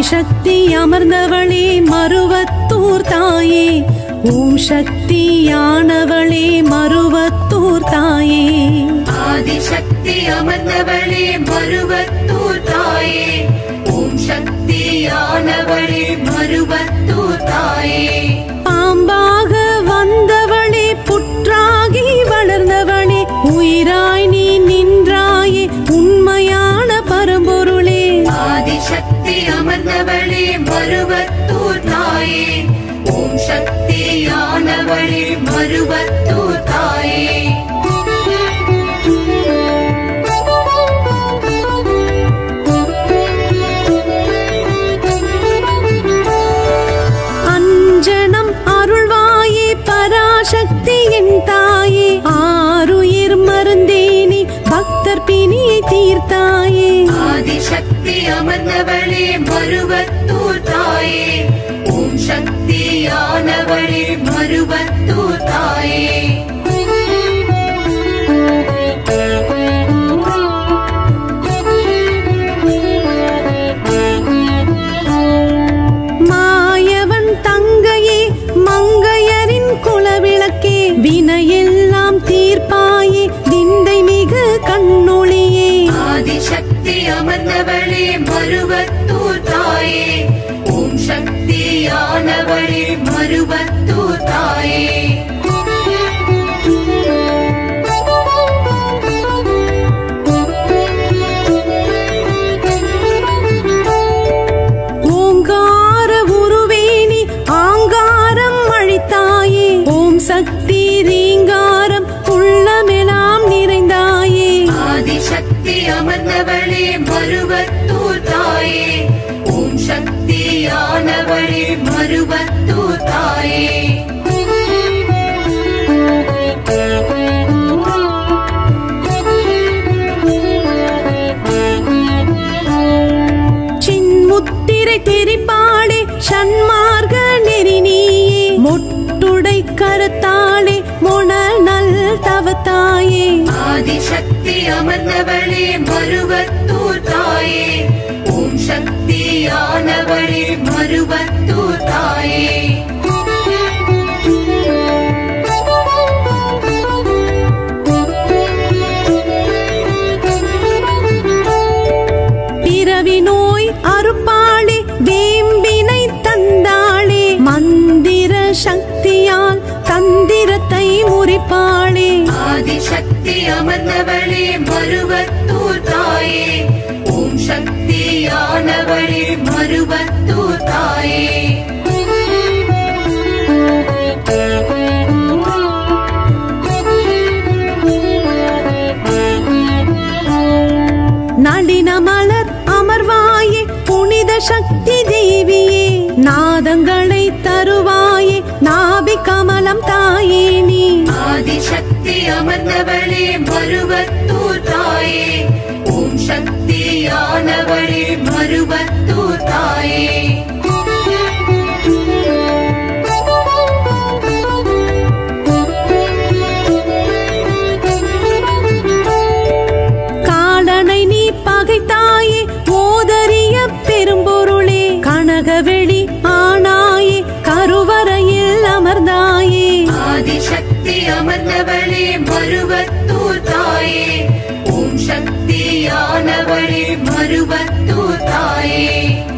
ஆதிசக்தி அமர்ந்தவளே மருவத்தூர் தாயே ஓம் சக்தியானவளே மருவத்தூர் தாயே ஆதிசக்தி அமர்ந்தவளே மருவத்தூர் தாயே ஓம் சக்தியானவளே மருவத்தூர் தாயே பாம்பாக வந்தவளே புற்றாகி வளர்ந்தவளே உயிராய் நீ நின்றாயே உண்மையான பரம்பொருளே ஆதிசக்தி அமர்ந்தவளே மருவத்தூர் தாயே ஓம் சக்தியானவளே மருவத்தூர் தாயே அஞ்சனம் அருள்வாயே பராசக்தி என் தாயே ஆருயிர் மருந்தேனி பக்தர் பிணியை தீர்த்தாயே ஆதிசக்தி அமர்ந்தவளே மருவத்தூர் தாயே ஓம் சக்தியானவளே மருவத்தூர் தாயே மாயவன் தங்கையே மங்கையரின் குலவிளக்கே வினையெல்லாம் தீர்ப்பாயே விந்தை மிகு கண்ணொளியே ஆதிசக்தி அமர்ந்தவளே மருவத்தூர் தாயே ஓம் சக்தியானவளே மருவத்தூர் தாயே ஓங்கார உருவேணி ஆங்காரம் அழித்தாயே ஓம் சக்தி ரீங்காரம் உள்ளமெல்லாம் நிறைந்தாயே ஆதிசக்தி அமர்ந்தவளே மருவத்தூர் தாயே ஓம் சக்தியானவளே மருவத்தூர் தாயே சின்முத்திரை தெரிப்பாளே சன்மார்க்க நெறி நீயே மொட்டுடை கருத்தாளே மொண நல் தவத்தாயே ஆதிசக்தி அமர்ந்தவளே மருவத்தூர் தாயே ஓம் சக்தியானவளே மருவத்தூர் தாயே பிறவி நோய் அறுப்பாளே வேம்பினை தந்தாளே மந்திர சக்தியால் தந்திரத்தை முறிப்பாளே ஆதிசக்தி அமர்ந்தவளே மருவத்தூர் தாயே ஓம் சக்தியானவளே மருவத்தூர் தாயே நளின மலர் அமர்வாயே புனித சக்தி தேவியே நாதங்களை தருவாயே நாபி கமலம் தாயே நீ ஆதிசக்தி அமர்ந்தவளே மருவத்தூர் தாயே ஓம் சக்தியானவளே மருவத்தூர் தாயே காலனை நீ பகைத்தாயே ஓதரிய பெரும்பொருளே கனகவெளி ஆனாயே கருவறையில் அமர்ந்தாயே ஆதிசக்தி அமர்ந்தவளே மருவத்தூர் தாயே ஓம் சக்தியானவளே மருவத்தூர் தாயே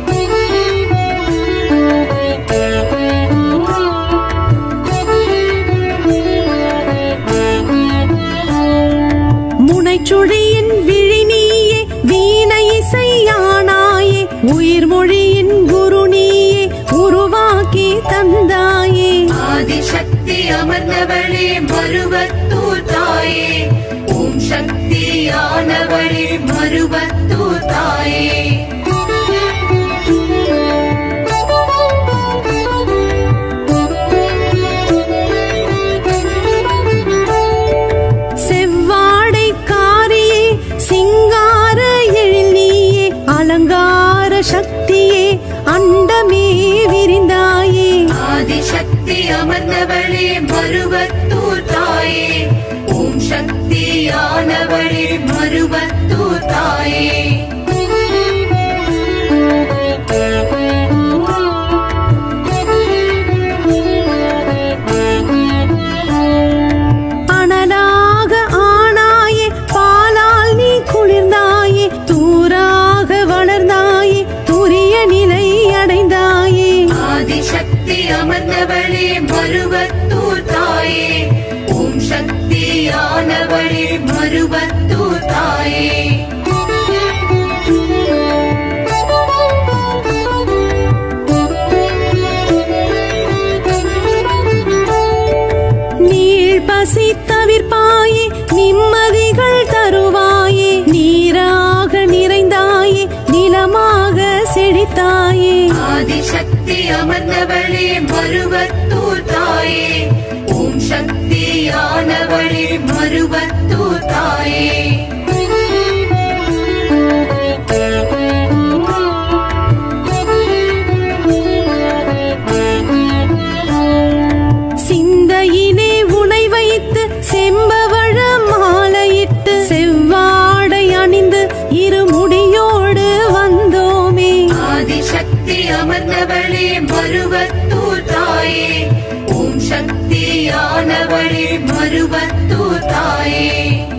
முனைச்சுழியின் விழி நீயே வீணை இசையானாயே உயிர் மொழியின் குரு நீயே உருவாக்கி தந்தாயே ஆதிசக்தி அமர்ந்தவளே மருவத்தூர் தாயே ஓம் சக்தியானவளே மருவத்தூர் தாயே செவ்வாடை காரியே சிங்கார எழில் நீயே அலங்கார சக்தியே அண்டமே விரிந்தாயே ஆதிசக்தி அமர்ந்தவளே மருவத்தூர் தாயே ஓம் சக்தியானவளே மருவத்தூர் தாயே மருவத்தூர் தாயே ஓம் சக்தியானவளே மருவத்தூர் தாயே நீள் பசி தவிர்ப்பாயே நிம்மதிகள் தருவாயே நீராக நிறைந்தாயே நிலமாக செழித்தாயே ஆதிசக்தி அமர்ந்தவளே மருவத்தூர் தாயே ஓம் சக்தியானவளே மருவத்தூர் தாயே சிந்தையிலே உனை வைத்து செம்பவழ மாலையிட்டு செவ்வாடை அணிந்து இருமுடியோடு வந்தோமே ஆதிசக்தி அமர்ந்தவளே மருவத்தூர் தாயே ஓம் சக்தியானவளே மருவத்தூர் தாயே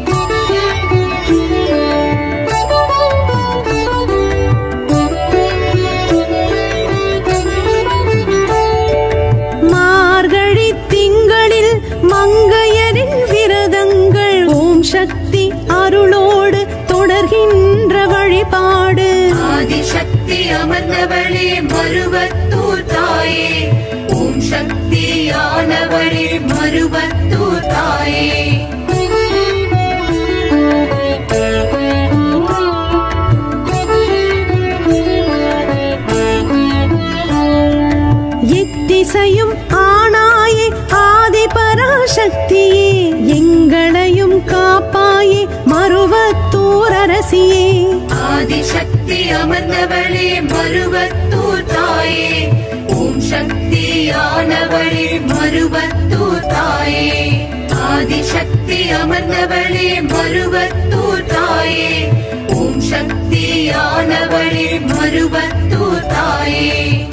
மார்கழி திங்களில் மங்கையரின் விரதங்கள் ஓம் சக்தி அருளோடு தொடர்கின்ற வழிபாடு ஆதிசக்தி அமர்ந்தவளே மருவத்தூர் தாயே ஓம் சக்தியானவளே மருவத்தூர் தாயே எத்திசையும் ஆனாயே ஆதி பராசக்தியே எங்களையும் காப்பாயே மருவத்தூர் அரசியே ஆதிசக்தி அமர்ந்தவளே மருவத்தூர் தாயே ஓம் சக்தியானவளே மருவத்தூர் தாயே ஆதிசக்தி அமர்ந்தவளே மருவத்தூர் தாயே ஓம் சக்தியானவளே மருவத்தூர் தாயே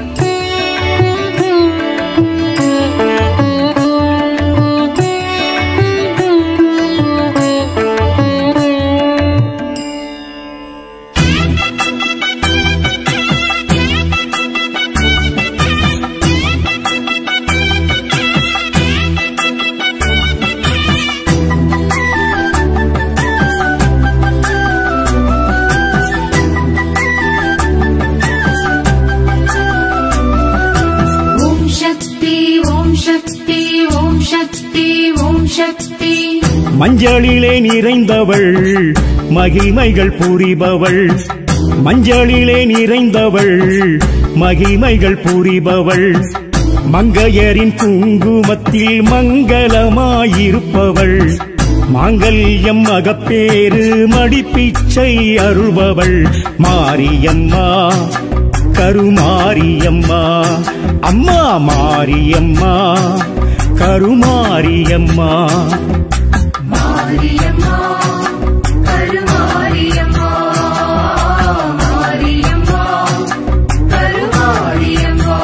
ஓம் சக்தி ஓம் சக்தி ஓம் சக்தி ஓம் சக்தி மஞ்சளிலே நிறைந்தவள் மகிமைகள் புரிபவள் மஞ்சளிலே நிறைந்தவள் மகிமைகள் புரிபவள் மங்கையரின் குங்குமத்தில் மங்களமாயிருப்பவள் மாங்கல்யம் மகப்பேறு மடிப்பிச்சை அருள்பவள் மாரியம்மா கருமாரியம்மா அம்மா மாரியம்மா கருமாரியம்மா மாரியம்மா கருமாரியம்மா மாரியம்மா கருமாரியம்மா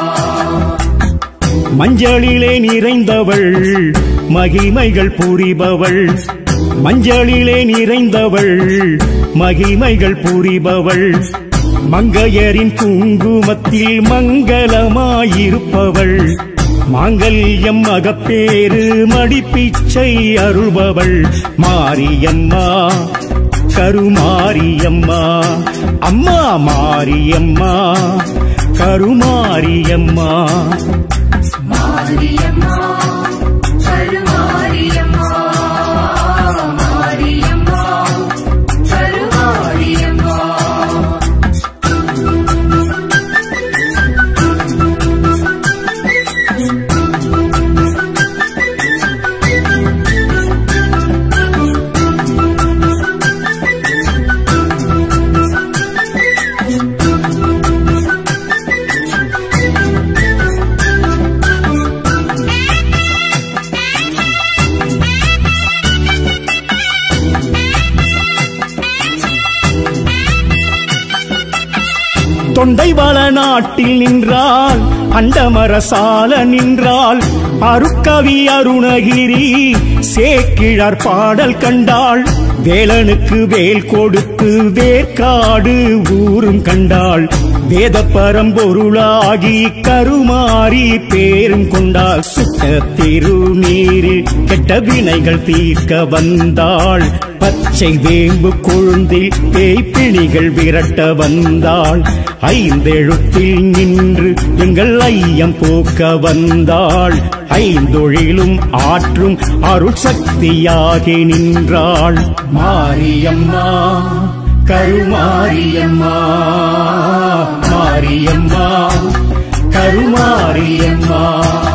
மஞ்சளிலே நிறைந்தவள் மகிமைகள் புரிபவள் மஞ்சளிலே நிறைந்தவள் மகிமைகள் புரிபவள் மங்கையரின் குங்குமத்தில் மங்களமாயிருப்பவள் மாங்கல்யம் அகப்பேறு மடிப்பிச்சை அருள்பவள் மாரியம்மா கருமாரியம்மா அம்மா மாரியம்மா கருமாரியம்மா மாரியம்மா கருமாரியம்மா மாரியம்மா கருமாரியம்மா தொண்டைவள நாட்டில் நின்றாள் அண்டமரசால நின்றாள் அருக்கவி அருணகிரி சேக்கிழார் பாடல் கண்டாள் வேலனுக்கு வேல் கொடுத்து வேர்க்காடு ஊரும் கண்டாள் வேத பரம்பொருளாகி கருமாறி பேரும் கொண்டாள் சுட்ட திருநீரில் கெட்ட வினைகள் தீர்க்க வந்தாள் பச்சை வேம்பு கொழுந்தில் பேய்ப்பிணிகள் விரட்ட வந்தாள் ஐந்தெழுத்தில் நின்று எங்கள் ஐயம் போக்க வந்தாள் ஐந்தொழிலும் ஆற்றும் அருள் சக்தியாகி நின்றாள் மாரியம்மா கருமாரியம்மா மாரியம்மா கருமாரியம்மா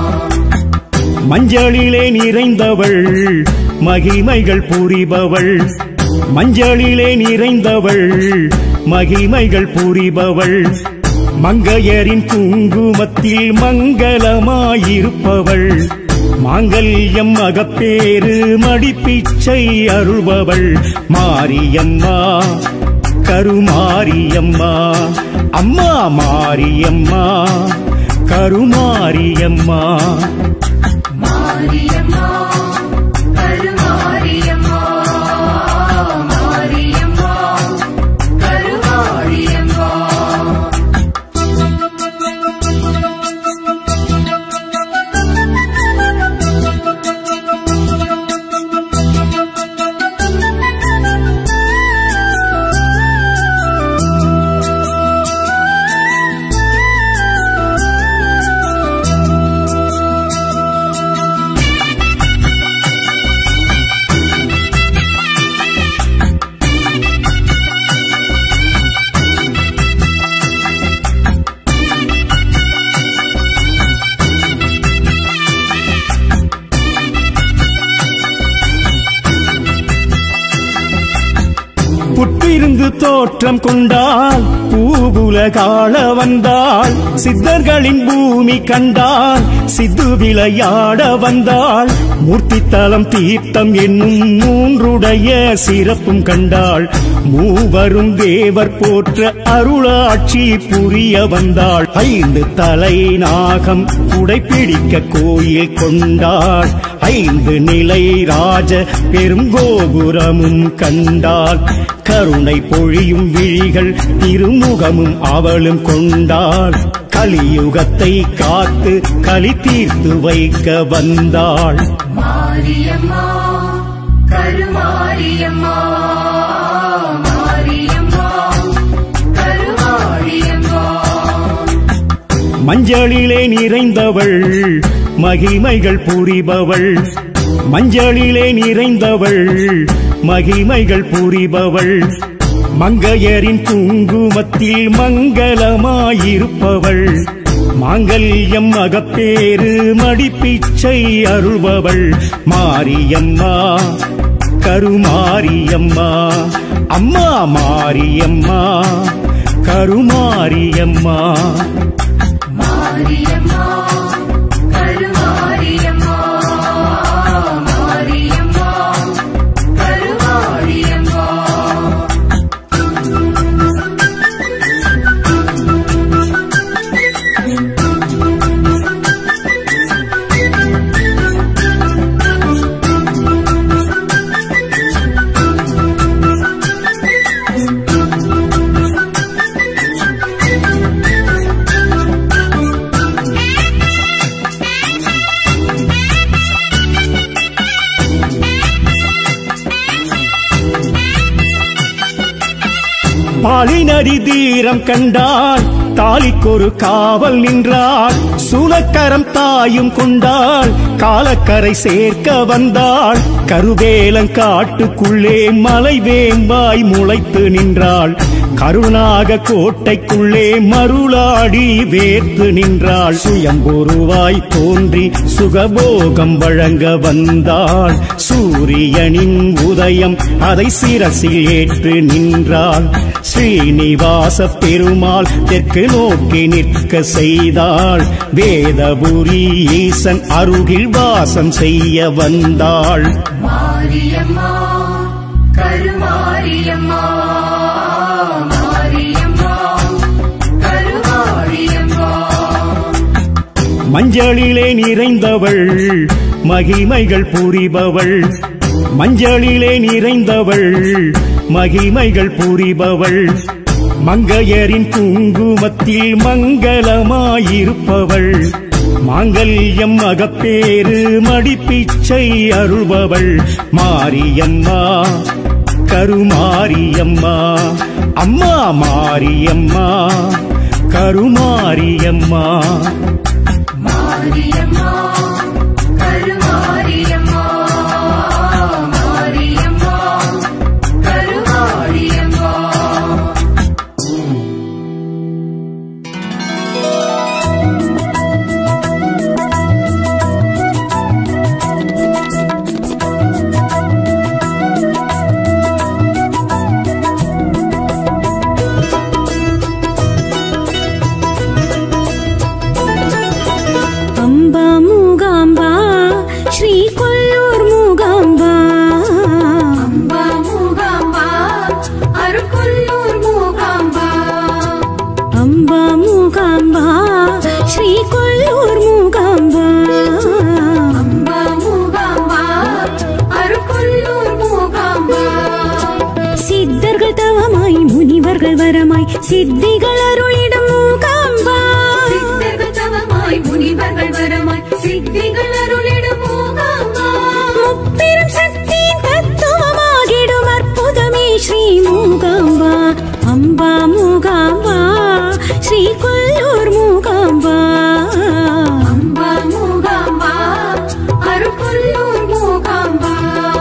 மஞ்சளிலே நிறைந்தவள் மகிமைகள் புரிபவள் மஞ்சளிலே நிறைந்தவள் மகிமைகள் புரிபவள் மங்கையரின் குங்குமத்தில் மங்களமாயிருப்பவள் மாங்கல்யம் அகப்பேறு மடிப்பிச்சை அருள்பவள் மாரியம்மா கருமாரியம்மா அம்மா மாரியம்மா கருமாரியம்மா மாரியம்மா கருமாரியம்மா மாரியம்மா கருமாரியம்மா புற்றிருந்து தோற்றம் கொண்டால் பூவுலகாள வந்தாள் சித்தர்களின் பூமி கண்டாள் சித்து விளையாட வந்தாள் மூர்த்தித்தலம் தீர்த்தம் என்னும் மூன்றுடைய சிறப்பும் கண்டாள் மூவரும் தேவர் போற்ற அருளாட்சி புரிய வந்தாள் ஐந்து தலை நாகம் குடைப்பிடிக்க கோயில் கொண்டாள் ஐந்து நிலை ராஜ பெருங்கோபுரமும் கண்டாள் கருணை பொழியும் விழிகள் திருமுகமும் அவளும் கொண்டாள் கலியுகத்தை காத்து களி தீர்த்து வைக்க வந்தாள் மாரியம்மா கருமாரியம்மா மாரியம்மா கருமாரியம்மா மஞ்சளிலே நிறைந்தவள் மகிமைகள் புரிபவள் மஞ்சளிலே நிறைந்தவள் மகிமைகள் புரிபவள் மங்கையரின் குங்குமத்தில் மங்களமாயிருப்பவள் மாங்கல்யம் அகப்பேறு மடிப்பிச்சை அருள்பவள் மாரியம்மா கருமாரியம்மா அம்மா மாரியம்மா கருமாரியம்மா மாரியம்மா கருமாரியம்மா மாரியம்மா கருமாரியம்மா பாலினடி தீரம் கண்டாள் தாலிக்கொரு காவல் நின்றாள் சூலக்கரம் தாயும் கொண்டாள் காலக்கரை சேர்க்க வந்தாள் கருவேலங்காட்டுக்குள்ளே மலை வேம்பாய் முளைத்து நின்றாள் கருணாக கோட்டைக்குள்ளே மருளாடி வேர்த்து நின்றாள் சுயம்பொருவாய் தோன்றி சுகபோகம் வழங்க வந்தாள் சூரியனின் உதயம் அதை சிரசில் ஏற்று நின்றாள் ஸ்ரீனிவாச பெருமாள் தெற்கு நோக்கி நிற்க செய்தாள் வேதபுரி ஈசன் அருகில் வாசம் செய்ய வந்தாள் மாரியம்மா கருமாரியம்மா மாரியம்மா கருமாரியம்மா மஞ்சளிலே நிறைந்தவள் மகிமைகள் புரிபவள் மஞ்சளிலே நிறைந்தவள் மகிமைகள் புரிபவள் மங்கையரின் குங்குமத்தில் மங்களமாயிருப்பவள் மாங்கல்யம் மகப்பேறு மடிப்பிச்சை அருள்பவள் மாரியம்மா கருமாரியம்மா அம்மா மாரியம்மா கருமாரியம்மா மாரியம்மா கருமாரியம்மா மாரியம்மா கருமாரியம்மா அம்பா மூகாம்பா ஸ்ரீ கொல்லூர் மூகாம்பா அம்பா மூகாம்பா அருக்குள்ளூர் மூகாம்பா அம்பா மூகாம்பா ஸ்ரீ கொல்லூர் மூகாம்பா அம்பா மூகாம்பா அருக்குள்ளூர் மூகாம்பா சித்தர்கள் தவமாய் முனிவர்கள் வரமாய் சித்திகள் அருளிடும் மூகாம்பா சித்தர்கள் தவமாய் முனிவர்கள் வரமாய் சித்திகள் அருளிடும் மூகாம்பா முப்பெரும் சக்தியின் தத்துவமாகிடும் அற்புதமே ஸ்ரீ மூகாம்பா அம்பா மூகாம்பா ஸ்ரீ கொல்லூர் மூகாம்பா அம்பா மூகாம்பா அருக்குள்ளூர் மூகாம்பா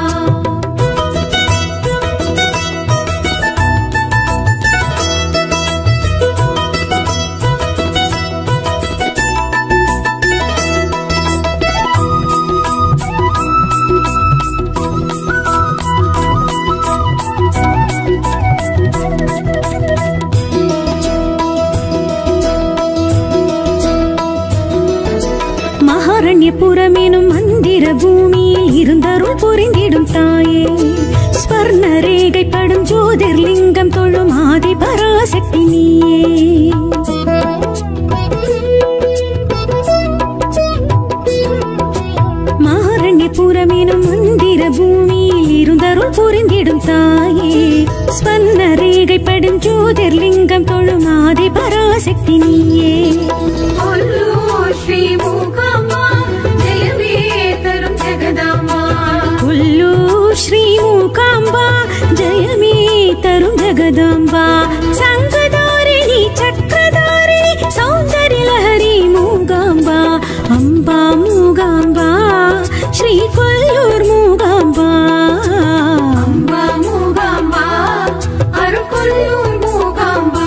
மகாரண்யபுரம் எனும் மந்திர பூமியில் இருந்தருள் புரிந்திடும் தாயே ஸ்வர்ண ரேகைப்படும் ஜோதிர்லிங்கம் தொழும் ஆதி பராசக்தி நீயே மாரண்யபுரம் எனும் மந்திர பூமியில் இருந்தருள் புரிந்திடும் தாயே ஸ்வர்ண ரேகைப்படும் ஜோதிர்லிங்கம் தொழும் ஆதி பராசக்தி நீயே கொல்லூர் ஸ்ரீ மூகாம்பா ஜெயமே தரும் ஜெகதாம்பா கொல்லூர் ஸ்ரீ மூகாம்பா ஜெயமே தரும் ஜெகதாம்பா சங்கதாரிணி சக்கரதாரிணி சௌந்தர்ய லஹரி மூகாம்பா அம்பா மூகாம்பா ஸ்ரீ கொல்லூர் மூகாம்பா அம்பா மூகாம்பா அருக்குள்ளூர் மூகாம்பா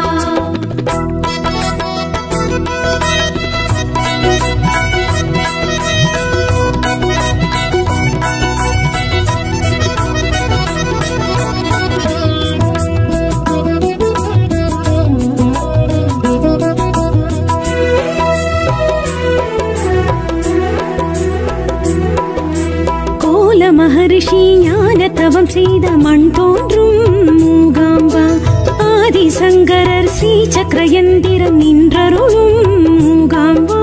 கோல மகரிஷி ஞான தவம் செய்த மண் தோன்றும் மூகாம்பா ஆதிசங்கரர் ஸ்ரீ சக்கரயந்திரம் நின்றருளும் மூகாம்பா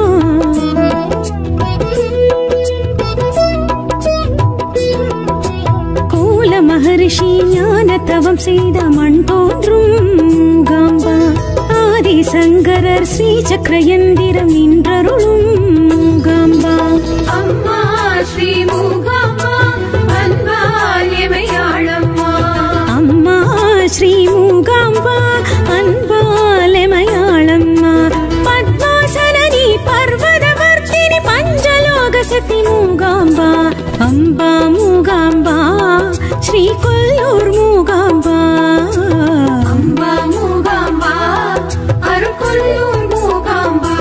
கோல மகரிஷி ஞான தவம் செய்த மண் தோன்றும் மூகாம்பா ஆதிசங்கரர் ஸ்ரீ சக்கரயந்திரம் நின்றருளும் மூகாம்பா அம்மா ஸ்ரீ மூகாம்பா அன்பால் எமையாளம்மா அம்மா ஸ்ரீ மூகாம்பா அன்பாலமயாளம்மா பத்மாசனி பர்வதவர்த்தினி பஞ்சலோக சக்தி மூகாம்பா அம்பா மூகாம்பா ஸ்ரீ கொல்லூர் மூகாம்பா அம்பா மூகாம்பா அருக்குள்ளூர் மூகாம்பா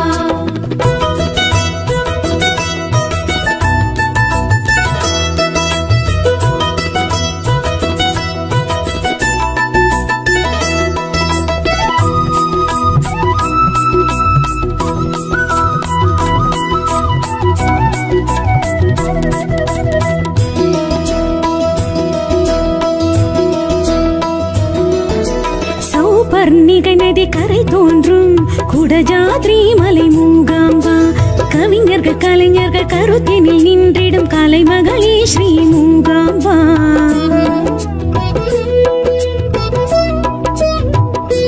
சௌபர்ணிகை நதி கரை தோன்றும் குடஜாத்ரி மலை மூகாம்பா கவிஞர்கள் கலைஞர்கள் கருத்தினில் நின்றிடும் கலைமகளே ஸ்ரீ மூகாம்பா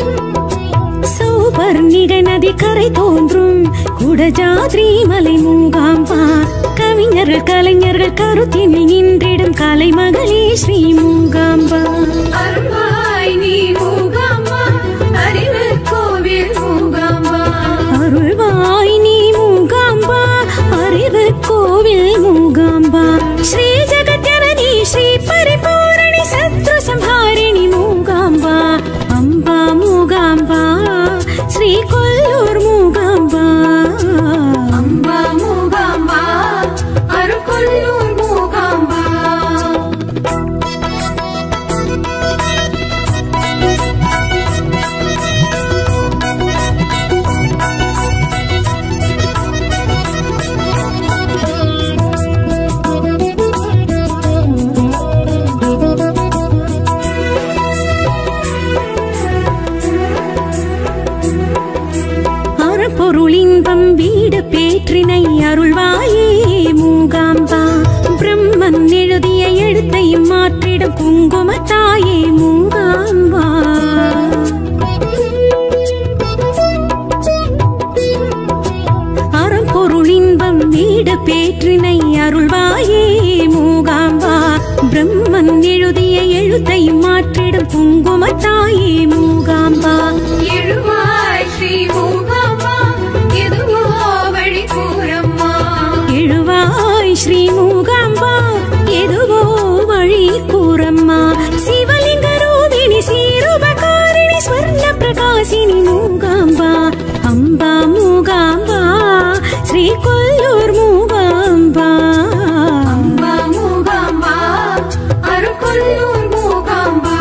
நதி கரை தோன்றும் குடஜாத்ரி மலை மூகாம்பா கவிஞர்கள் கலைஞர்கள் கருத்தினில் நின்றிடும் கலைமகளே ஸ்ரீ மூகாம்பா அருள்வாய் நீ மூகாம்பா அறிவு கோவில் மூகாம்பா அருள்வாய் நீ மூகாம்பா அறிவு கோவில் மூகாம்பா ஸ்ரீ ஜெகத்யனனி ஸ்ரீ பரிபூரணி சத்ரு சம்ஹாரிணி மூகாம்பா அம்பா மூகாம்பா ஸ்ரீ கொல்லூர் மூகாம்பா அம்பா மூகாம்பா அருள்கொல்லூர் மூகாம்பா அறப்பொருள் இன்பம் வீடு பேற்றினை அருள்வாயே மூகாம்பா பிரம்மன் எழுதிய எழுத்தையும் மாற்றிடும் குங்குமத்தாயே மூகாம்பா அறம்பொருள் இன்பம் வீடு பேற்றினை அருள்வாயே மூகாம்பா பிரம்மன் எழுதிய எழுத்தையும் மாற்றிடும் குங்குமத்தாயே மூகாம்பா எழுவாய் ஸ்ரீ மூகாம்பா எதுவோ வழி கூறம்மா எழுவாய் ஸ்ரீ மூகாம்பா எதுவோ வழி கூறம்மா சிவலிங்க ரூபிணி சீருபகாரிணி ஸ்வர்ண பிரகாசினி மூகாம்பா அம்பா மூகாம்பா ஸ்ரீ கொல்லூர் மூகாம்பா அம்பா மூகாம்பா அருள்கொல்லூர் மூகாம்பா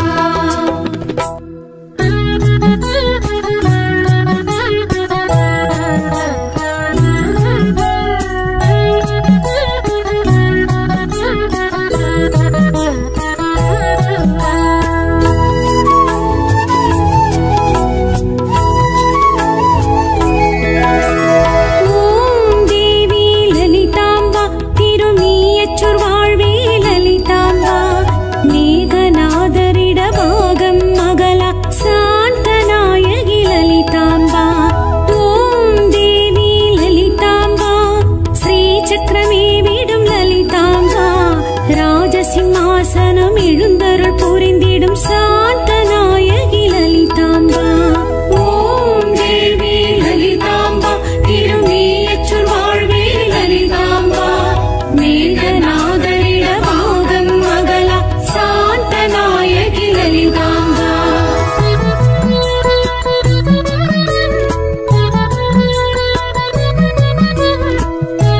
ஓம் தேவி லலிதாம்பா திருமியச்சூர் வாழ்வே லலிதாம்பா மேகநாதரிட பாகம் மகளா சாந்தநாயகி லலிதாம்பா ஓம் தேவி லலிதாம்பா ஸ்ரீ சக்கரமே விடும் லலிதாம்பா ராஜசிம்மாசனம் எழுந்தருள் புரிந்திடும் சாந்தநாயகி லலிதாம்பா ஓம் தேவி லலிதாம்பா திருமீயச்சூர் வாழ்வே லலிதாம்பா மேகநாதரிட பாகம் மகளா சாந்தநாயகி லலிதாம்பா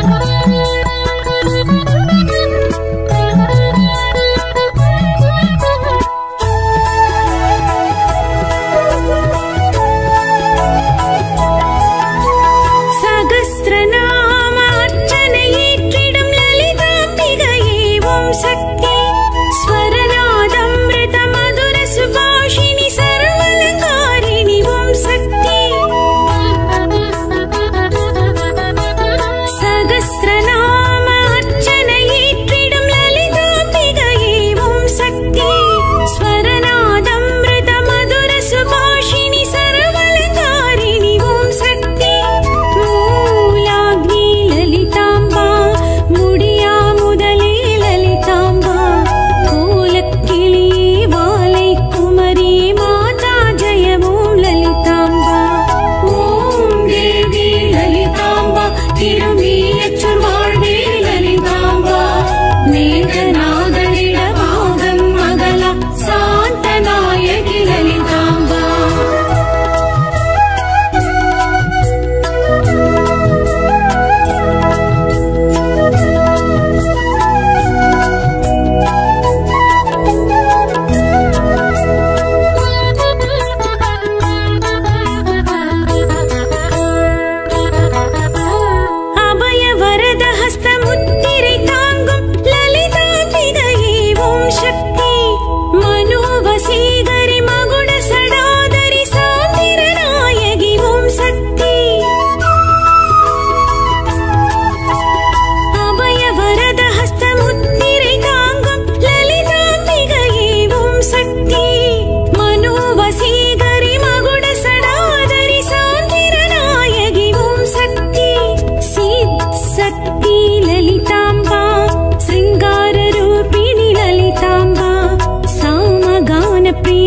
ஓம்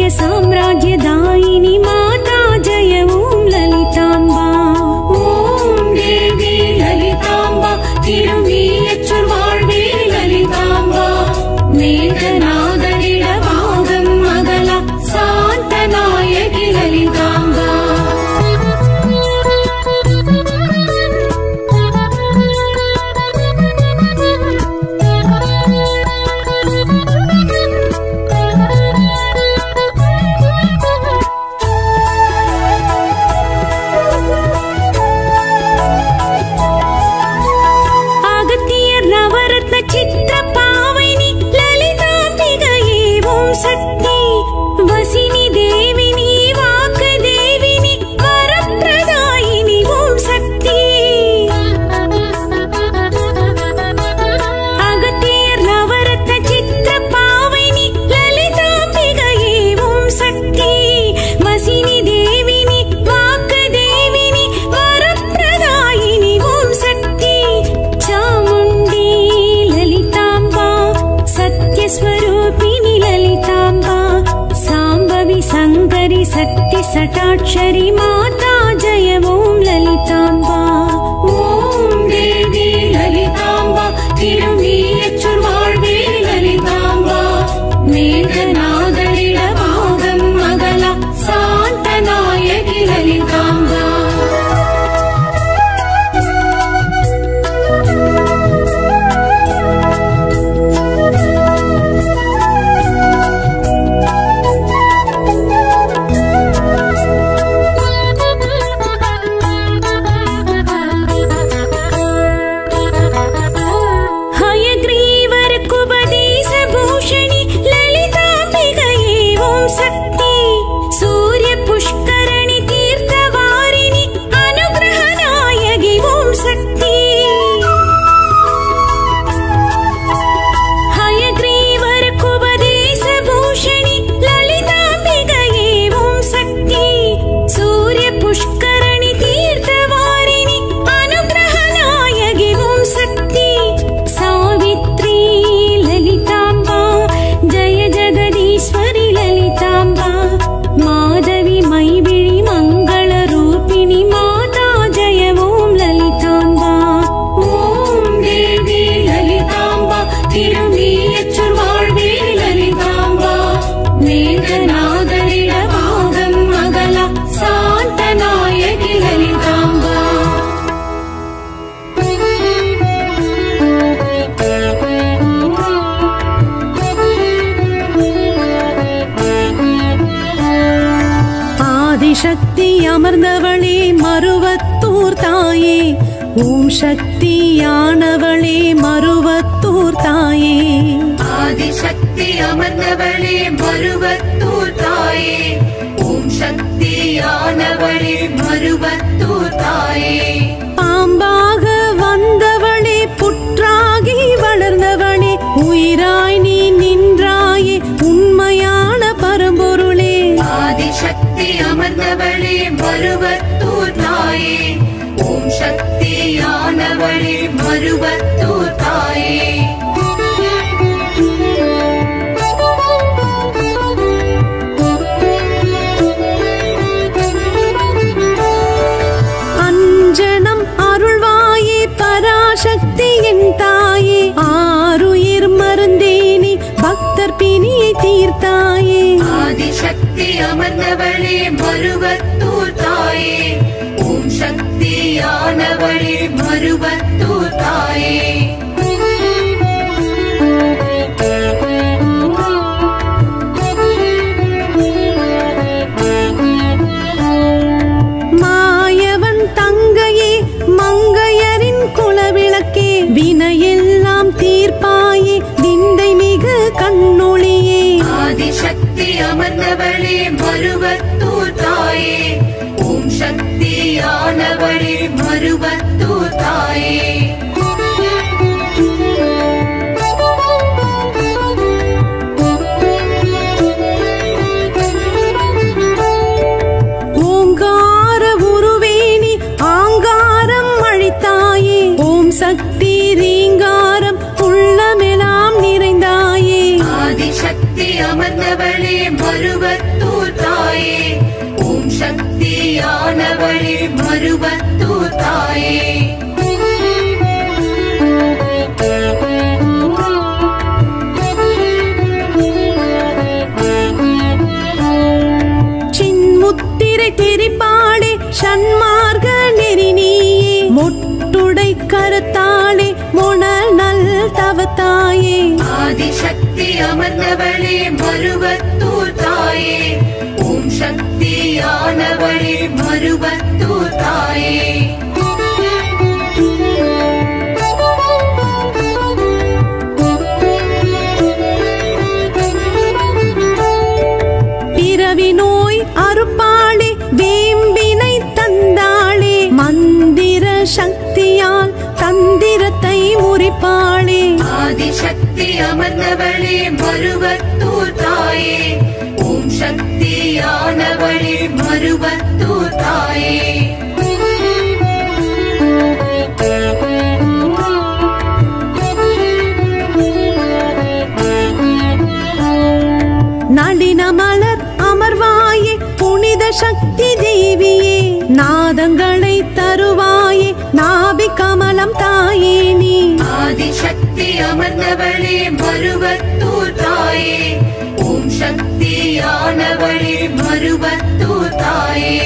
साम्राज्यदायिनि माता जय ॐ ललिताम्बा ஓம் தேவி லலிதாம்பா திரும்பியச்சொல் வாழ்வே லலிதாம்பா மேகநாதனிட பாகம் மகளா சாந்த நாயகி லலிதாம்பா अगत्यर् नवरत्न चित्र पावनि ललिताम्बिकये ॐ शक्ति वसिनि देविनि वाक् देविनि वरप्रदायिनि ॐ शक्ति अगत्यर् नवरत्न चित्र पावनि ललिताम्बिकये ॐ शक्ति वसिनि देविनि वाक् देविनि वरप्रदायिनि ॐ शक्ति चामुण्डी ललिताम्बा सत्यस्वरूपिणि ललिताम्बा साम्बवि सङ्करि शक्ति सटाक्षरि माता जय ॐ ललिताम्बा ஓம் தேவி லலிதாம்பா திரும்பியச்சொல் வாழ்வே லலிதாம்பா மேகநாதனிட பாகம் மகளா சாந்த நாயகி லலிதாம்பா हयग्रीवर कुबदेशभूषणि ललिताम्बिकये ॐ शक्ति सूर्यपुष्करणि तीर्थवारिणि अनुग्रहनायकि ॐ शक्ति हयग्रीवर कुबदेशभूषणि ललिताम्बिकये ॐ शक्ति सूर्यपुष्करणि तीर्थवारिणि अनुग्रहनायकि ॐ शक्ति सावित्री ललिताम्बा जय जगदीश्वरि ललिताम्बा माधवि मैबिळि मङ्गलरूपिणि माता जय ॐ ललिताम्बा ஓம் தேவி லலிதாம்பா திரும்பியச்சொல் வாழ்வே லலிதாம்பா மேகநாதனிட பாகம் மகளா சாந்த நாயகி லலிதாம்பா ஆதிசக்தி அமர்ந்தவளே மருவத்தூர் தாயே ஓம் சக்தியானவளே மருவத்தூர் தாயே ஆதிசக்தி அமர்ந்தவளே மருவத்தூர் தாயே ஓம் சக்தியானவளே மருவத்தூர் தாயே பாம்பாக வந்தவளே புற்றாகி வளர்ந்தவளே உயிராய் நீ நின்றாயே உண்மையான பரம்பொருளே ஆதிசக்தி அமர்ந்தவளே மருவத்தூர் தாயே ஓம் சக்தியானவளே மருவத்தூர் தாயே அஞ்சனம் அருள்வாயே பராசக்தி என் தாயே ஆருயிர் மருந்தேனி பக்தர் பிணியை தீர்த்தாயே ஆதிசக்தி அமர்ந்தவளே மருவத்தூர் தாயே ஓம் சக்தியானவளே மருவத்தூர் தாயே மாயவன் தங்கையே மங்கையரின் குலவிளக்கே வினையெல்லாம் தீர்ப்பாயே விந்தை மிகு கண்ணொளியே ஆதிசக்தி அமர்ந்தவளே மருவத்தூர் தாயே ஓம் சக்தியானவளே மருவத்தூர் தாயே ஓங்கார உருவேணி ஆங்காரம் அழித்தாயே ஓம் சக்தி ரீங்காரம் உள்ளமெல்லாம் நிறைந்தாயே ஆதிசக்தி அமர்ந்தவளே மருவத்தூர் தாயே ஆதிசக்தி அமர்ந்தவளே மருவத்தூர் தாயே ஓம் சக்தியானவளே மருவத்தூர் தாயே பிறவி நோய் அறுப்பாளே வேம்பினை தந்தாளே மந்திர சக்தியால் தந்திரத்தை முறிப்பாளே ஆதிசக்தி அமர்ந்தவளே மருவத்தூர் தாயே ஓம் சக்தியானவளே மருவத்தூர் தாயே நளின மலர் அமர்வாயே புனித சக்தி தேவியே நாதங்களை தருவாயே நாபி கமலம் தாயே நீ ஆதிசக்தி அமர்ந்தவளே மருவத்தூர் தாயே ஓம் சக்தியானவளே மருவத்தூர் தாயே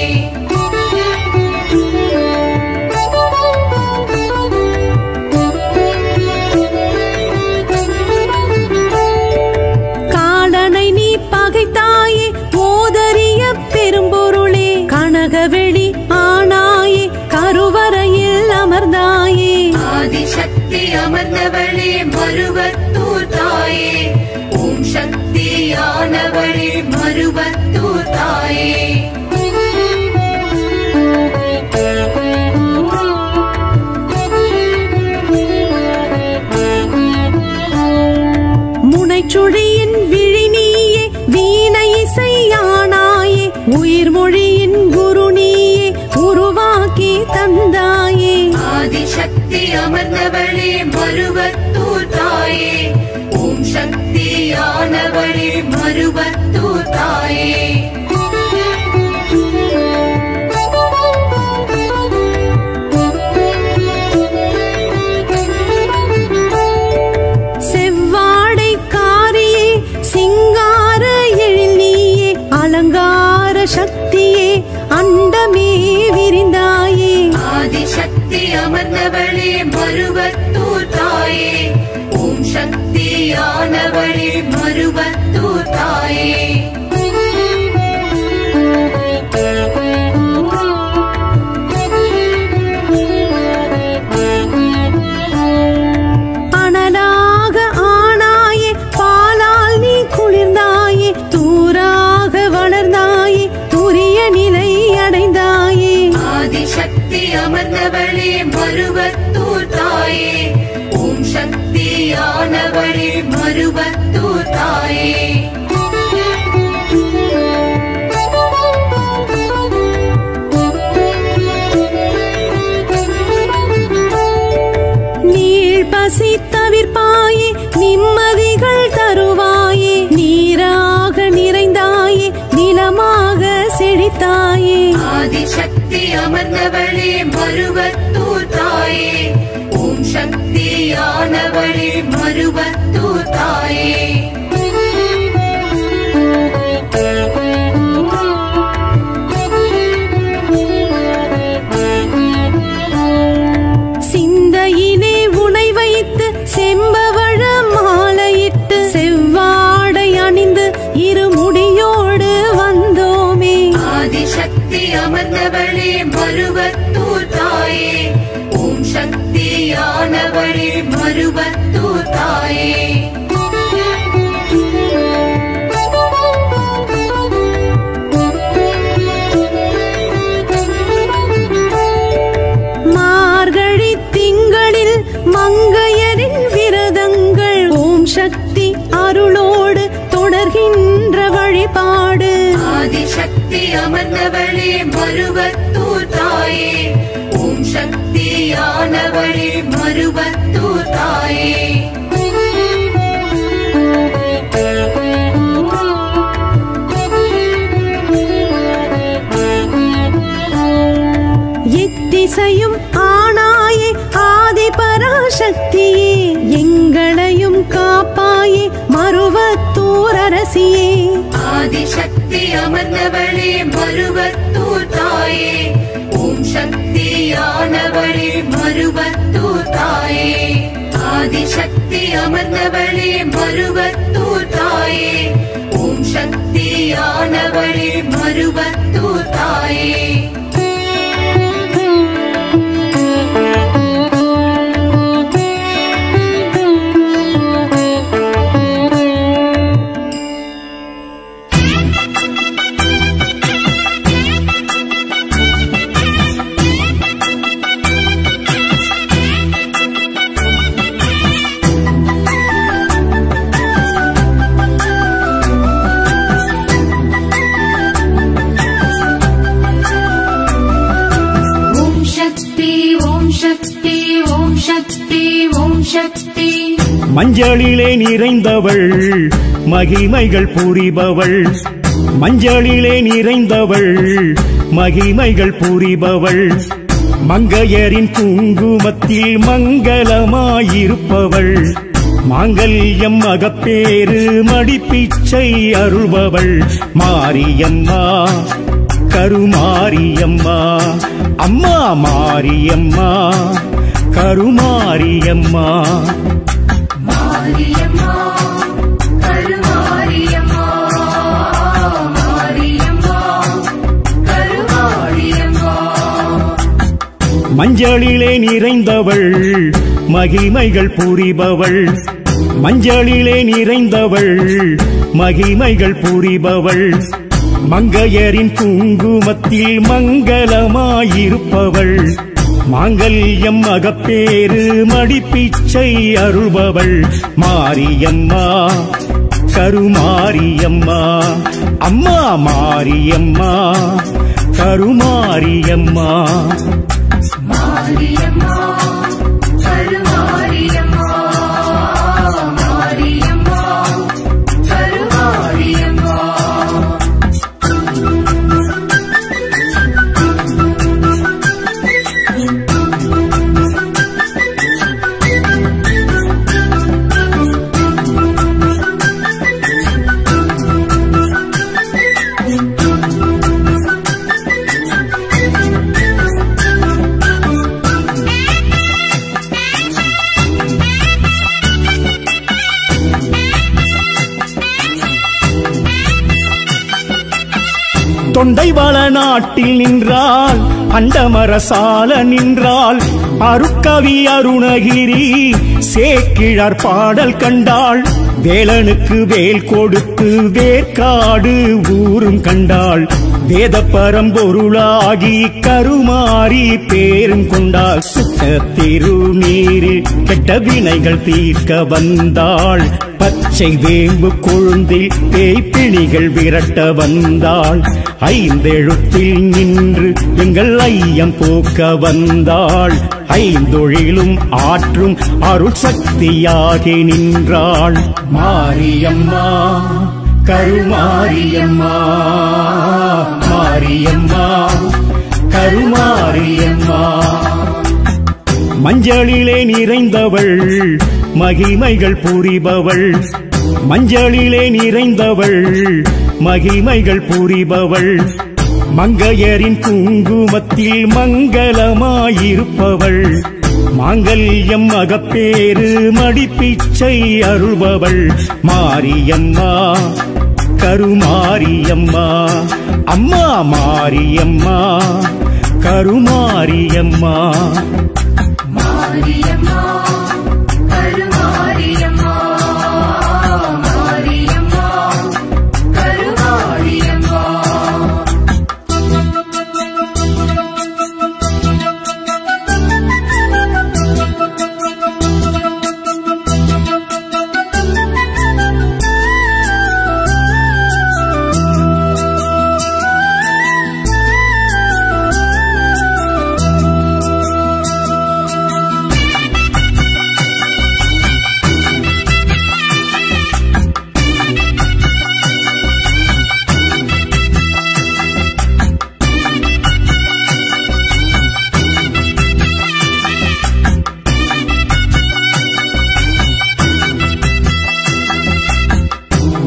காலனை நீ பகைத்தாயே ஓதரிய பெரும்பொருளே கனகவெளி ஆனாயே கருவறையில் அமர்ந்தாயே ஆதிசக்தி அமர்ந்தவளே மருவத்தூர் தாயே ஓம் சக்தியானவளே மருவத்தூர் தாயே முனைச்சுழியின் விழி நீயே வீணை இசையானாயே உயிர் மொழியின் குரு நீயே உருவாக்கி தந்தாயே ஆதிசக்தி அமர்ந்தவளே மருவத்தூர் தாயே ஓம் சக்தியானவளே மருவத்தூர் தாயே செவ்வாடை காரியே சிங்கார எழில் நீயே அலங்கார சக்தியே அண்டமே விரிந்தாயே ஆதிசக்தி அமர்ந்தவளே மருவத்தூர் தாயே ஓம் சக்தியானவளே மருவத்தூர் தாயே அனலாக ஆனாயே பாலால் நீ குளிர்ந்தாயே தூராக வளர்ந்தாயே துரிய நிலை அடைந்தாயே ஆதிசக்தி அமர்ந்தவளே மருவத்தூர் தாயே ஓம் சக்தியானவளே மருவத்தூர் தாயே நீள் பசி தவிர்ப்பாயே நிம்மதிகள் தருவாயே நீராக நிறைந்தாயே நிலமாக செழித்தாயே ஆதிசக்தி அமர்ந்தவளே மருவத்தூர் தாயே ஓம் சக்தியானவளே மருவத்தூர் தாயே சிந்தையிலே உனை வைத்து செம்பவழ மாலையிட்டு செவ்வாடை அணிந்து இருமுடியோடு வந்தோமே ஆதிசக்தி அமர்ந்தவளே மருவத்தூர் தாயே ஓம் சக்தியானவளே மருவத்தூர் தாயே மார்கழி திங்களில் மங்கையரின் விரதங்கள் ஓம் சக்தி அருளோடு தொடர்கின்ற வழிபாடு ஆதிசக்தி அமர்ந்தவளே மருவத்தூர் தாயே ஓம் சக்தியானவளே மருவத்தூர் தாயே எத்திசையும் ஆனாயே ஆதி பராசக்தியே எங்களையும் காப்பாயே மருவத்தூர் அரசியே ஆதிசக்தி அமர்ந்தவளே மருவத்தூர் தாயே ஓம் சக்தியானவளே மருவத்தூர் தாயே ஆதிசக்தி அமர்ந்தவளே மருவத்தூர் தாயே ஓம் சக்தியானவளே மருவத்தூர் தாயே ஓம் சக்தி ஓம் சக்தி ஓம் சக்தி ஓம் சக்தி மஞ்சளிலே நிறைந்தவள் மகிமைகள் புரிபவள் மஞ்சளிலே நிறைந்தவள் மகிமைகள் புரிபவள் மங்கையரின் குங்குமத்தில் மங்களமாயிருப்பவள் மாங்கல்யம் மகப்பேறு மடிப்பிச்சை அருள்பவள் மாரியம்மா கருமாரியம்மா அம்மா மாரியம்மா கருமாரியம்மா மாரியம்மா கருமாரியம்மா மாரியம்மா கருமாரியம்மா மஞ்சளிலே நிறைந்தவள் மகிமைகள் புரிபவள் மஞ்சளிலே நிறைந்தவள் மகிமைகள் புரிபவள் மங்கையரின் குங்குமத்தில் மங்களமாயிருப்பவள் மாங்கல்யம் மகப்பேறு மடிப்பிச்சை அருள்பவள் மாரியம்மா கருமாரியம்மா அம்மா மாரியம்மா கருமாரியம்மா மாரியம்மா கருமாரியம்மா மாரியம்மா கருமாரியம்மா தொண்டைவள நாட்டில் நின்றாள் அண்டமரசால நின்றாள் அருக்கவி அருணகிரி சேக்கிழார் பாடல் கண்டாள் வேலனுக்கு வேல் கொடுத்து வேர்க்காடு ஊரும் கண்டாள் வேத பரம்பொருளாகி கருமாறி பேரும் கொண்டாள் சுத்த திருநீரில் கெட்ட வினைகள் தீர்க்க வந்தாள் பச்சை வேம்பு கொழுந்தில் பேய்ப்பிணிகள் விரட்ட வந்தாள் ஐந்தெழுத்தில் நின்று எங்கள் ஐயம் போக்க வந்தாள் ஐந்தொழிலும் ஆற்றும் அருள் சக்தியாகி நின்றாள் மாரியம்மா கருமாரியம்மா மாரியம்மா கருமாரியம்மா மஞ்சளிலே நிறைந்தவள் மகிமைகள் புரிபவள் மஞ்சளிலே நிறைந்தவள் மகிமைகள் புரிபவள் மங்கையரின் குங்குமத்தில் மங்களமாயிருப்பவள் மாங்கல்யம் மகப்பேறு மடிப்பிச்சை அருள்பவள் மாரியம்மா கருமாரியம்மா அம்மா மாரியம்மா கருமாரியம்மா மாரியம்மா கருமாரியம்மா மாரியம்மா கருமாரியம்மா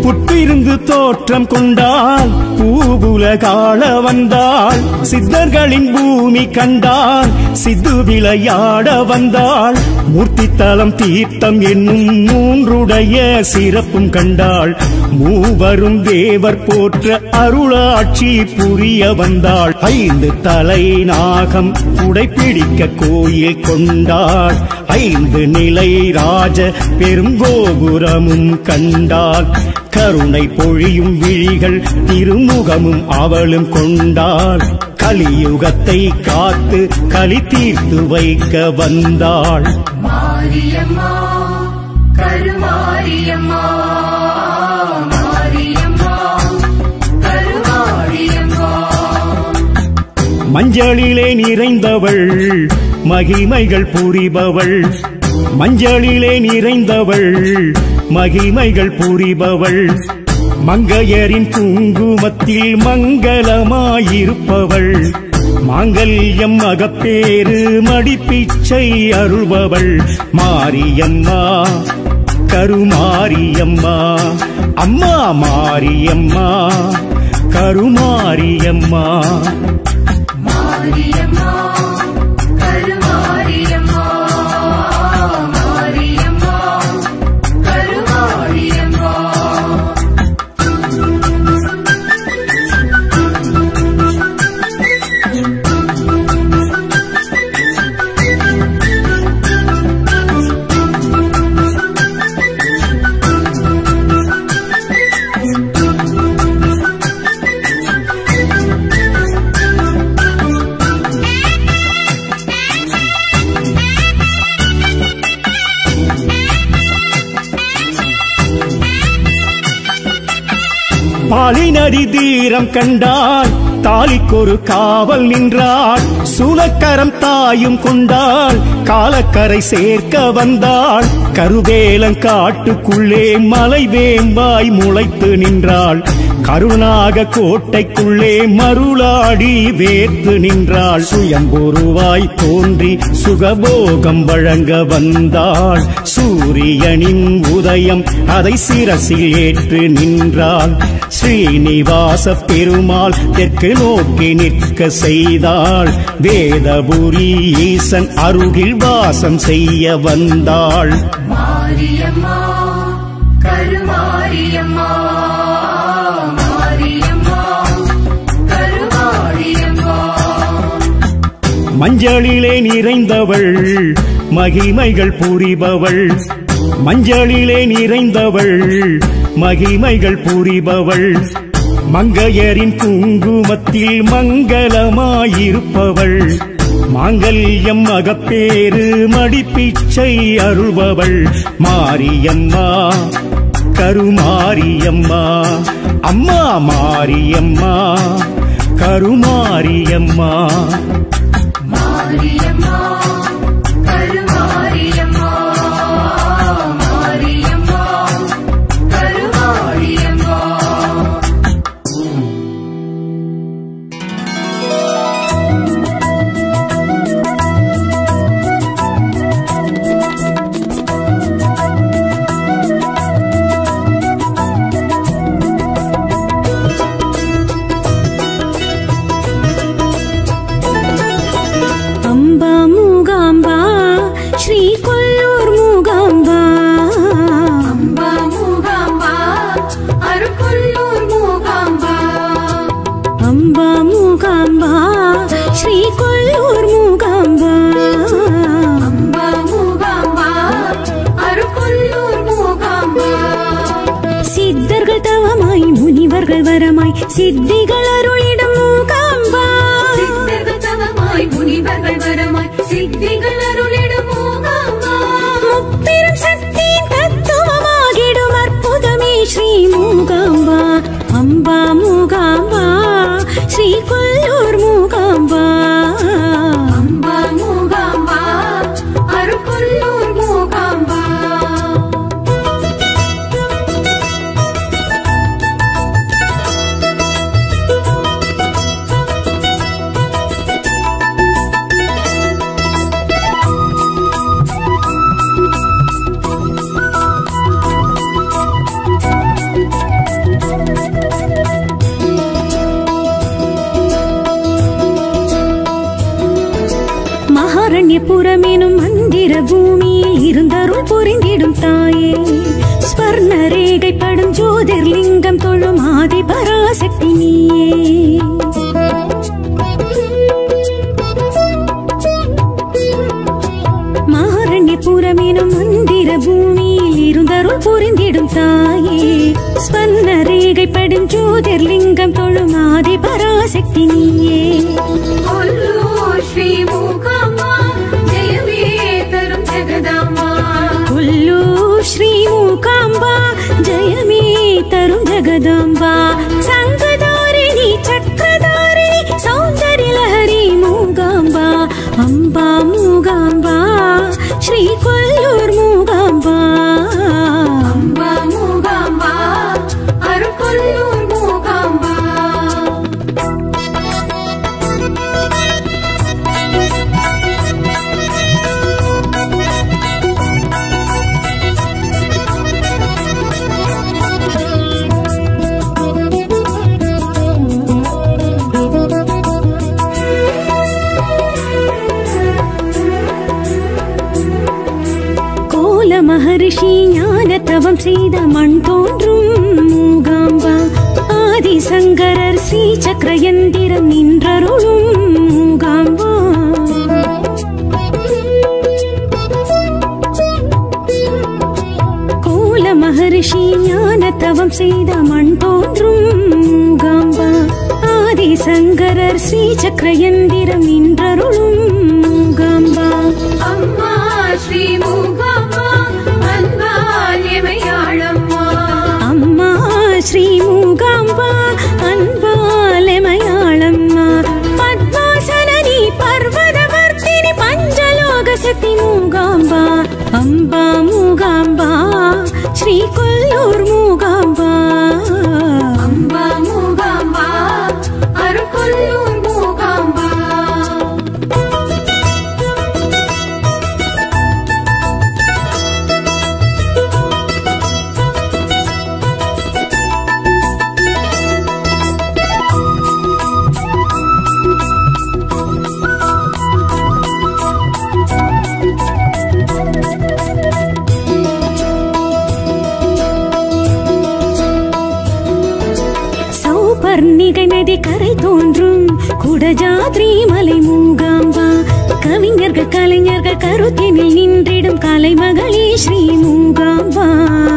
புற்றிருந்து தோற்றம் கொண்டால் பூவுலகாள வந்தாள் சித்தர்களின் பூமி கண்டால் சித்து விளையாட வந்தாள் மூர்த்தி தலம் தீர்த்தம் என்னும் மூன்றுடைய சிறப்பும் கண்டாள் மூவரும் தேவர் போற்ற அருளாட்சி புரிய வந்தாள் ஐந்து தலை நாகம் உடைப்பிடிக்க கோயில் கொண்டாள் ஐந்து நிலை ராஜ பெருங்கோபுரமும் கண்டாள் கருணை பொழியும் விழிகள் திருமுகமும் அவளும் கொண்டாள் கலியுகத்தை காத்து களி தீர்த்து வைக்க வந்தாள் மாரியம்மா கருமாரியம்மா மாரியம்மா கருமாரியம்மா மஞ்சளிலே நிறைந்தவள் மகிமைகள் புரிபவள் மஞ்சளிலே நிறைந்தவள் மகிமைகள் புரிபவள் மங்கையரின் குங்குமத்தில் மங்களமாயிருப்பவள் மாங்கல்யம் அகப்பேறு மடிப்பிச்சை அருள்பவள் மாரியம்மா கருமாரியம்மா அம்மா மாரியம்மா கருமாரியம்மா மாரியம்மா கருமாரியம்மா மாரியம்மா கருமாரியம்மா பாலினடி தீரம் கண்டாள் தாலிக்கொரு காவல் நின்றாள் சூலக்கரம் தாயும் கொண்டாள் காலக்கரை சேர்க்க வந்தாள் கருவேலங்காட்டுக்குள்ளே மலை வேம்பாய் முளைத்து நின்றாள் கருணாக கோட்டைக்குள்ளே மருளாடி வேர்த்து நின்றாள் சுயம்பொருவாய் தோன்றி சுகபோகம் வழங்க வந்தாள் சூரியனின் உதயம் அதை சிரசில் ஏற்று நின்றாள் ஸ்ரீனிவாச பெருமாள் தெற்கு நோக்கி நிற்க செய்தாள் வேதபுரி ஈசன் அருகில் வாசம் செய்ய வந்தாள் மாரியம்மா கருமாரியம்மா மாரியம்மா கருமாரியம்மா மஞ்சளிலே நிறைந்தவள் மகிமைகள் புரிபவள் மஞ்சளிலே நிறைந்தவள் மகிமைகள் புரிபவள் மங்கையரின் குங்குமத்தில் மங்களமாயிருப்பவள் மாங்கல்யம் அகப்பேறு மடிப்பிச்சை அருள்பவள் மாரியம்மா கருமாரியம்மா அம்மா மாரியம்மா கருமாரியம்மா மாரியம்மா கருமாரியம்மா மாரியம்மா கருமாரியம்மா அம்பா மூகாம்பா ஸ்ரீ கொல்லூர் மூகாம்பா அம்பா மூகாம்பா அருக்குள்ளூர் மூகாம்பா அம்பா மூகாம்பா ஸ்ரீ கொல்லூர் மூகாம்பா அம்பா மூகாம்பா அருக்குள்ளூர் மூகாம்பா சித்தர்கள் தவமாய் முனிவர்கள் வரமாய் சித்திகள் அருளிடும் மூகாம்பா சித்தர்கள் தவமாய் முனிவர்கள் வரமாய் சித்திகள் அருளிடும் மூகாம்பா முப்பெரும் சக்தியின் தத்துவமாகிடும் அற்புதமே ஸ்ரீ மூகாம்பா அம்பா மூகாம்பா ஸ்ரீ கொல்லூர் மூகாம்பா அம்பா மூகாம்பா அருக்குள்ளூர் மூகாம்பா ரேகைப்படும் ஜோதிர்லிங்கம் தொழும் ஆதி பராசக்தி நீயே மாரண்யபுரம் எனும் மந்திர பூமியில் இருந்தருள் புரிந்திடும் தாயே ஸ்வர்ண ரேகைப்படும் ஜோதிர்லிங்கம் தொழும் ஆதி பராசக்தி நீயே கொல்லூர் ஸ்ரீ மூகாம்பா ஜெயமே தரும் ஜெகதாம்பா கொல்லூர் ஸ்ரீ மூகாம்பா ஜெயமே தரும் ஜெகதாம்பா சங்கதாரிணி சக்கரதாரிணி சௌந்தர்ய லஹரி மூகாம்பா அம்பா மூகாம்பா ஸ்ரீ கொல்லூர் மூகாம்பா அம்பா மூகாம்பா அருள்கொல்லூர் மூகாம்பா கோல மகரிஷி ஞான தவம் செய்த மண் தோன்றும் மூகாம்பா ஆதி சங்கரர் ஸ்ரீ சக்கரயந்திரம் நின்றருளும் மூகாம்பா கோல மகரிஷி ஞான தவம் செய்த மண் தோன்றும் மூகாம்பா ஆதி சங்கரர் ஸ்ரீ சக்கரயந்திரம் நின்றருளும் மூகாம்பா அம்மா ஸ்ரீ மூகாம்பா அன்பால் எமையாளம்மா அம்மா ஸ்ரீ மூகாம்பா அன்பாலமயாளம்மா பத்மாசனி பர்வதவர்த்தினி பஞ்சலோக சக்தி மூகாம்பா அம்பா மூகாம்பா ஸ்ரீ கொல்லூர் மூகாம்பா அம்பா மூகாம்பா அருள்கொல்லூர் மூகாம்பா சௌபர்ணிகை நதி கரை தோன்றும் குடஜாத்ரி மலை மூகாம்பா கவிஞர்கள் கலைஞர்கள் கருத்தினில் நின்றிடும் கலைமகளே ஸ்ரீ மூகாம்பா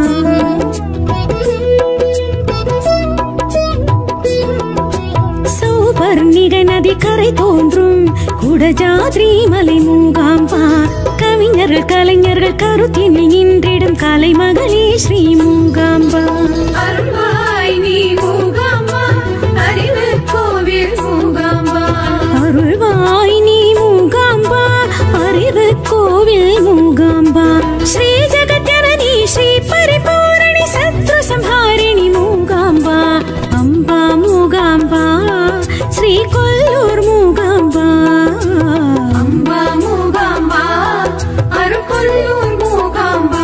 சௌபர்ணிகை நதி கரை தோன்றும் குடஜாத்ரி மலை மூகாம்பா கவிஞர்கள் கலைஞர்கள் கருத்தினில் நின்றிடும் கலைமகளே ஸ்ரீ மூகாம்பா அருள்வாய் நீ மூகாம்பா அறிவு கோவில் மூகாம்பா அருள்வாய் நீ மூகாம்பா அறிவு கோவில் மூகாம்பா ஸ்ரீ ஜெகத்யனனி ஸ்ரீ பரிபூரணி சத்ரு சம்ஹாரிணி மூகாம்பா அம்பா மூகாம்பா ஸ்ரீ கொல்லூர் மூகாம்பா அம்பா மூகாம்பா அருள்கொல்லூர் மூகாம்பா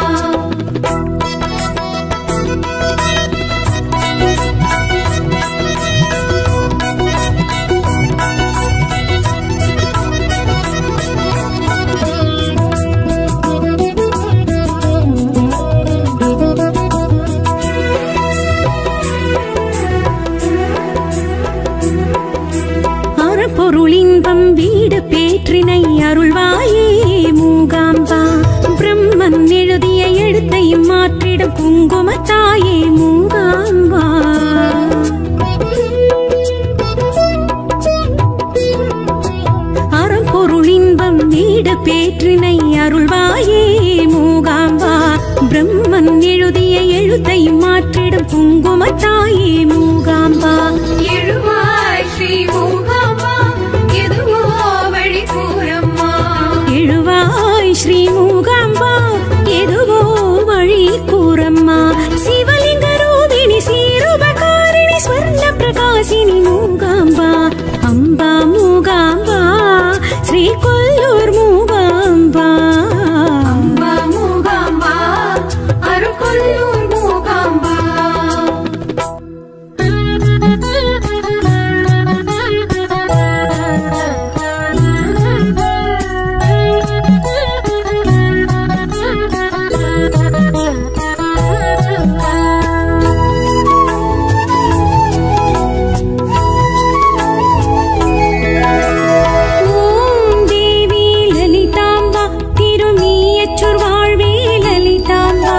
அறப்பொருளின்பம் வீடு பேற்றினை அருள்வாயே மூகாம்பா பிரம்மன் எழுதிய எழுத்தையும் மாற்றிடும் குங்குமத்தாயே மூகாம்பா அறம்பொருளின்பம் வீடு பேற்றினை அருள்வாயே மூகாம்பா பிரம்மன் எழுதிய எழுத்தையும் மாற்றிடும் குங்குமத்தாயே மூகாம்பா எழுவாய் ஸ்ரீ மூகாம்பா எதுவோ வழி கூறம்மா எழுவாய் ஸ்ரீ மூகாம்பா எதுவோ வழி கூறம்மா சிவலிங்க ரூபிணி சீருபகாரிணி ஸ்வர்ண பிரகாசினி மூகாம்பா அம்பா மூகாம்பா ஸ்ரீ கொல்லூர் மூகாம்பா அம்பா மூகாம்பா அருள்கொல்லூர் மூகாம்பா ஓம் தேவி லலிதாம்பா திருமியச்சூர் வாழ்வே லலிதாம்பா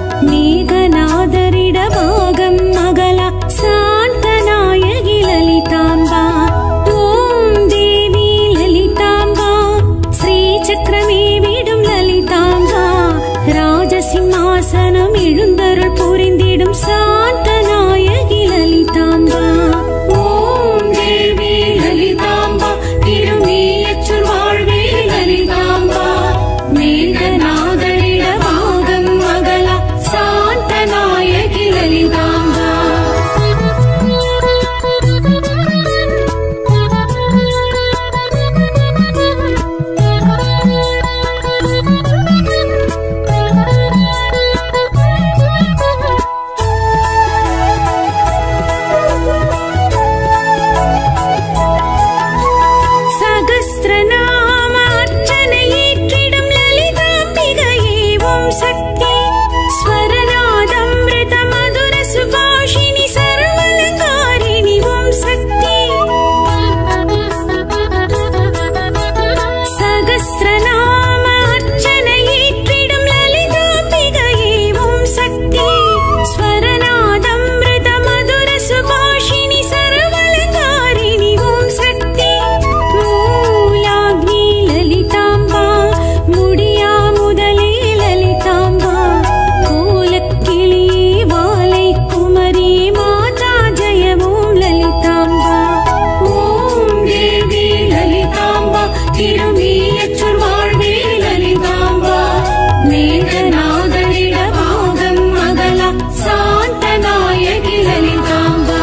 மேகநாதரிடபாகம் மகளா சாந்தநாயகி லலிதாம்பா ஓம் தேவி லலிதாம்பா ஸ்ரீ சக்கரமே விடும் லலிதாம்பா ராஜசிம்மாசனம் எழுந்தருள் புரிந்திடும் சாந்தநாயகி லலிதாம்பா ஓம் தேவி லலிதாம்பா திருமேயச்சூர் வாழ்வே லலிதாம்பா மேகநாதரிடபாகம் மகளா சாந்தநாயகி லலிதாம்பா சகஸ்ரநாம அர்ச்சனையேற்றிடும் லலிதாம்பிகையே ஓம் சக்தி ஸ்வரநாதம்ருத மதுர சுபாஷினி சர்வலங்காரிணி ஓம் சக்தி சகஸ்ரநாம அர்ச்சனையேற்றிடும் லலிதாம்பிகையே ஓம் சக்தி ஸ்வரநாதம்ருத மதுர சுபாஷினி சர்வலங்காரிணி ஓம் சக்தி மூலாக்னி லலிதாம்பா முடியா முதலே லலிதாம்பா கோலக்கிளியே வாலை குமரி மாதா ஜெய ஓம் லலிதாம்பா ஓம் தேவி லலிதாம்பா திருமேயச்சூர் வாழ்வே லலிதாம்பா மேகநாதரிடபாகம் மகளா சாந்தநாயகி லலிதாம்பா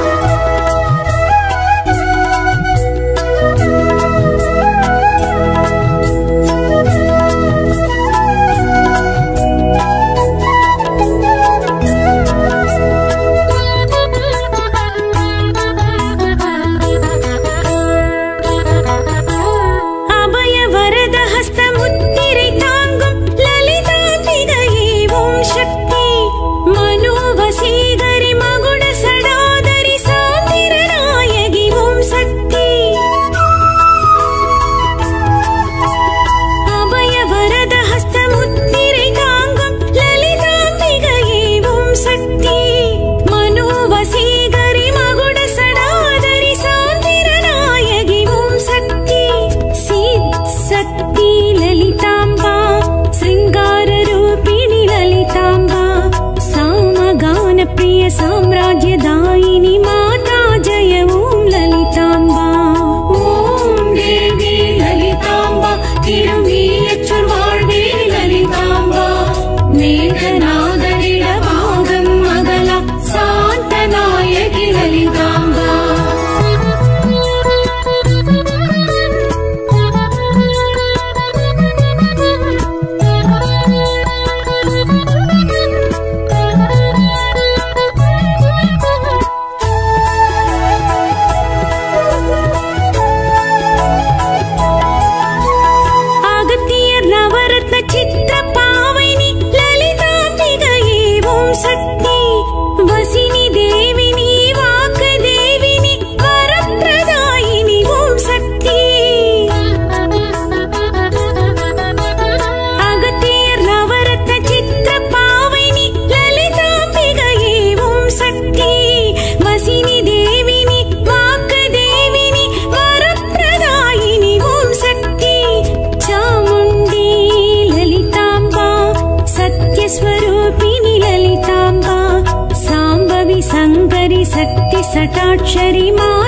அபய வரத ஹஸ்த முத்திரை தாங்கும் லலிதாம்பிகையே ஓம் சக்தி மனோவசீகரி மகுட சடாதரி சாந்திரநாயகி ஓம் சக்தி அபய வரத ஹஸ்த முத்திரை தாங்கும் லலிதாம்பிகையே ஓம் சக்தி மனோவசீகரி மகுட சடாதரி சாந்திரநாயகி ஓம் சக்தி சித் சக்தி லலிதாம்பா சிங்கார ரூபிணி லலிதாம்பா சாமகான பிரிய சாம்ராஜ்யதாயினி மாதா ஜய ஓம் லலிதாம்பா ஓம் தேவி லலிதாம்பா திருமேயச்சூர் வாழ்வே லலிதாம்பா மேகநாதரிடபாகம் மகளா சாந்தநாயகி லலிதாம்பா அகத்தியர் நவரத்ன சித்திர பாவைனி லலிதாம்பிகையே ஓம் சக்தி வசினி தேவினி வாக்கு தேவினி வரப்பிரதாயினி ஓம் சக்தி அகத்தியர் நவரத்ன சித்திர பாவைனி லலிதாம்பிகையே ஓம் சக்தி வசினி தேவினி வாக்கு தேவினி வரப்பிரதாயினி ஓம் சக்தி சாமுண்டி லலிதாம்பா சத்யஸ்வரூபிணி லலிதாம்பா சாம்பவி சங்கரி சக்தி சட்டாட்சரி மா